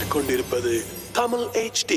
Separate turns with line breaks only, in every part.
கேட்டுக்கொண்டிருப்பது தமிழ் HD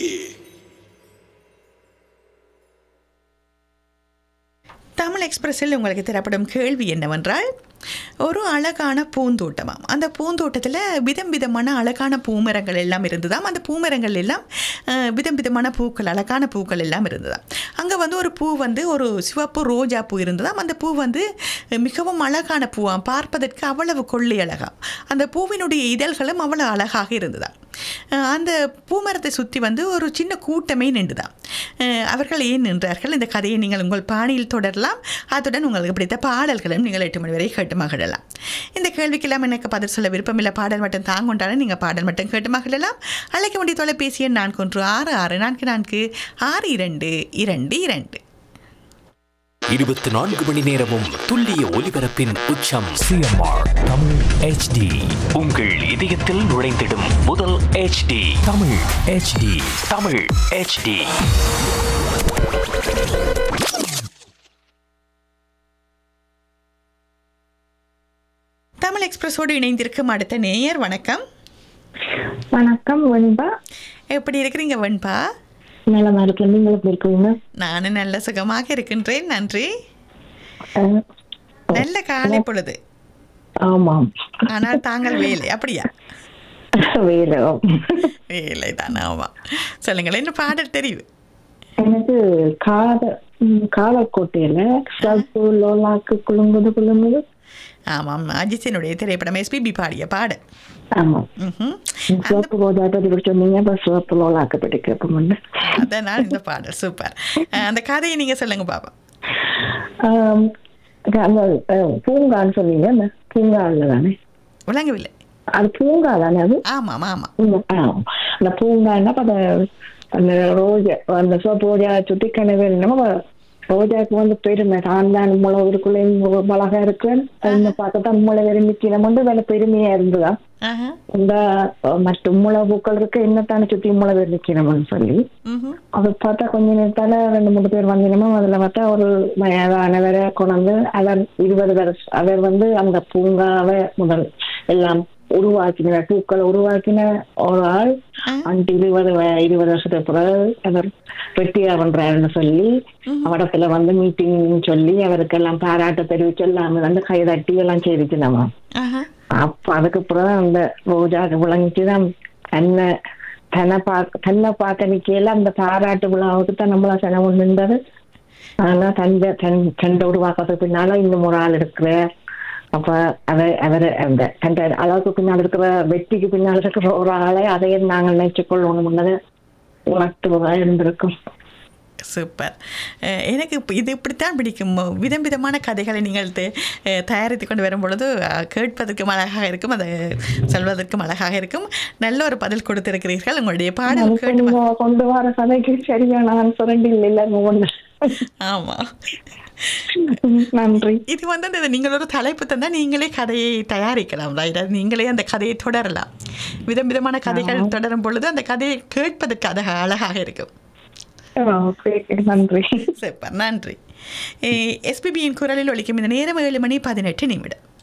தமிழ் எக்ஸ்பிரஸில் உங்களுக்கு தரப்படும் கேள்வி என்னவென்றால் ஒரு அழகான பூந்தோட்டமாம் அந்த பூந்தோட்டத்தில் விதம் விதமான அழகான பூமரங்கள் எல்லாம் இருந்ததாம் அந்த பூமரங்கள் எல்லாம் அஹ், விதம் விதமான பூக்கள் அழகான பூக்கள் எல்லாம் இருந்ததாம் அங்கே வந்து ஒரு பூ வந்து ஒரு சிவப்பு ரோஜா பூ இருந்ததாம் அந்த பூ வந்து மிகவும் அழகான பூவாம் பார்ப்பதற்கு அவ்வளவு கொள்ளை அழகாம் அந்த பூவினுடைய இதழ்களும் அவ்வளவு அழகாக இருந்ததாம் அஹ், அந்த பூமரத்தை சுற்றி வந்து ஒரு சின்ன கூட்டமே நின்றுதான் அஹ், அவர்கள் ஏன் நின்றார்கள் இந்த கதையை நீங்கள் உங்கள் பாணியில் தொடரலாம் அத்துடன் உங்களுக்கு பிடித்த பாடல்களும் நீங்கள் எட்டு மணி வரை கேட்டு மகிழலாம் இந்த கேள்விக்கெல்லாம் எனக்கு பதில் சொல்ல விருப்பமில்லை பாடல் மட்டும் தாங்கொண்டாலும் நீங்கள் பாடல் மட்டும் கேட்டு மகிழலாம் அழைக்க வேண்டிய தொலைபேசி எண் நான்கு ஒன்று ஆறு ஆறு நான்கு நான்கு ஆறு இரண்டு இரண்டு இரண்டு
இருபத்தி நான்கு மணி நேரமும் துல்லிய ஒலிபரப்பின் உச்சம்
சிஎம்ஆர் தமிழ் ஹெச்டி
உங்கள் இதயத்தில் நுழைந்திடும் முதல் HD
Tamil HD
Tamil HD
Tamil எக்ஸ்பிரஸோடு இணைந்திருக்கும் அடுத்த நேயர் வணக்கம்
வணக்கம் வெண்பா
எப்படி இருக்கிறீங்க வெண்பா
நலமா இருக்கேன் நீங்கள் எப்படி இருக்கீங்க
நானும் நல்ல சுகமாக இருக்கின்றேன் நன்றி
அஹ்,
நல்ல காலை பொழுது
ஆமாம்
ஆனால் தாங்கள் வேலை அப்படியா
வேலை
வேலை தான் ஆமாம் சொல்லுங்களேன் என்ன பாடல் தெரியும்
எனக்கு காத ம், காலக்கோட்டையில சப்பு லோலாக்கு குலுங்குது குலுங்குது
ஆமாம் அஜித்தினுடைய திரைப்படம் எஸ்பிபி பாடிய பாடல்
ஆமாம்
ம்ஹும்.
சிவப்பு ரோஜா பத்தி இப்படி சொன்னீங்க அப்ப சிவப்பு லோலாக்கு பற்றி கேட்போம்
அதனால் இந்த பாடல் சூப்பர் அஹ், அந்த கதையை நீங்க சொல்லுங்க பாப்பா
அந்த அஹ், பூங்கான்னு சொன்னீங்க அந்த பூங்கால தானே
விளங்கவில்லை
அது பூங்கா தானே அது
ஆமாம் ஆமாம்
பூங்கா. ஆ, அந்த பூங்கான்னா அப்ப அந்த அந்த ரோஜா அந்த சிவப்பு ரோஜா சுத்தி கனவு நம்ம ரோஜாக்கு வந்து பெருமை தான் தான் முளை இருக்குள்ள மிளகா இருக்கு அதை பார்க்கத்தான் முளை விரும்பிச்சு நம்ம வந்து வேலை பெருமையா இருந்ததா
ஆஹா.
இந்த அஹ், மற்ற முளை பூக்கள் இருக்கு என்னத்தானே சுத்தி முளை விரும்பிக்கணும்னு சொல்லி
ம்ஹும்.
அதை பார்த்தா கொஞ்ச நேரத்தால ரெண்டு மூணு பேர் வந்தினமோ அதுல பார்த்தா ஒரு வயதானவரை கொண்டாந்து அவர் இருபது வருஷம் அவர் வந்து அந்த பூங்காவை முதல் எல்லாம் உருவாக்கின பூக்களை உருவாக்கின ஒரு ஆள் அண்டு இருபது வ- இருபது வருஷத்துக்கு பிறகு அவர் வெட்டியா பண்றாருன்னு சொல்லி அவடத்துல வந்து மீட்டிங் சொல்லி அவருக்கு எல்லாம் பாராட்டு தெரிவிச்சு எல்லாம் வந்து கைதட்டி எல்லாம் செய்திச்சு நம்ம
ஆஹா.
அப்ப அதுக்கப்புறம் அந்த ரோஜாக்கு விளங்கிச்சுதான் தன்னை தன்னை பார்க்க தன்னை பார்க்க நிக்கையில அந்த பாராட்டு விழாவுக்கு தான் நம்மளா செலவு நின்றது ஆனா தந்த தன் தண்டை உருவாக்கத்துக்கு பின்னால இன்னும் ஒரு ஆள் இருக்கிற அப்ப அதை அவர் அந்த தந்த அளவுக்கு பின்னால் இருக்கிற வெற்றிக்கு பின்னால் இருக்கிற ஒரு ஆளை அதையும் நாங்கள் நினைச்சு கொள்ளணும்னது உணர்த்துவதா இருந்திருக்கும்
சூப்பர் அஹ், எனக்கு இப்ப இது இப்படித்தான் பிடிக்கும் விதம் விதமான கதைகளை நீங்கள் த- அஹ், தயாரித்து கொண்டு வரும் பொழுது அஹ், கேட்பதற்கும் அழகாக இருக்கும் அதை சொல்வதற்கும் அழகாக இருக்கும் நல்ல ஒரு பதில் கொடுத்திருக்கிறீர்கள் உங்களுடைய பாடல்
அதுக்கு
கேட்டு
நீங்க கொண்டு வர கதைக்கு சரியான ஆன்சர் இல்லை ஒண்ணு
ஆமாம்
நன்றி
இது வந்து அந்த நீங்கள் ஒரு தலைப்பு தந்தால் நீங்களே கதையை தயாரிக்கலாம் right? அது நீங்களே அந்த கதையை தொடரலாம் விதம் விதமான கதைகள் தொடரும் பொழுது அந்த கதையை கேட்பதற்கு அது அழகாக இருக்கும்
ஓகே நன்றி
சூப்பர் நன்றி எஸ்பிபியின் குரலில் ஒலிக்கும் இந்த நேரம் ஏழு மணி பதினெட்டு நிமிடம்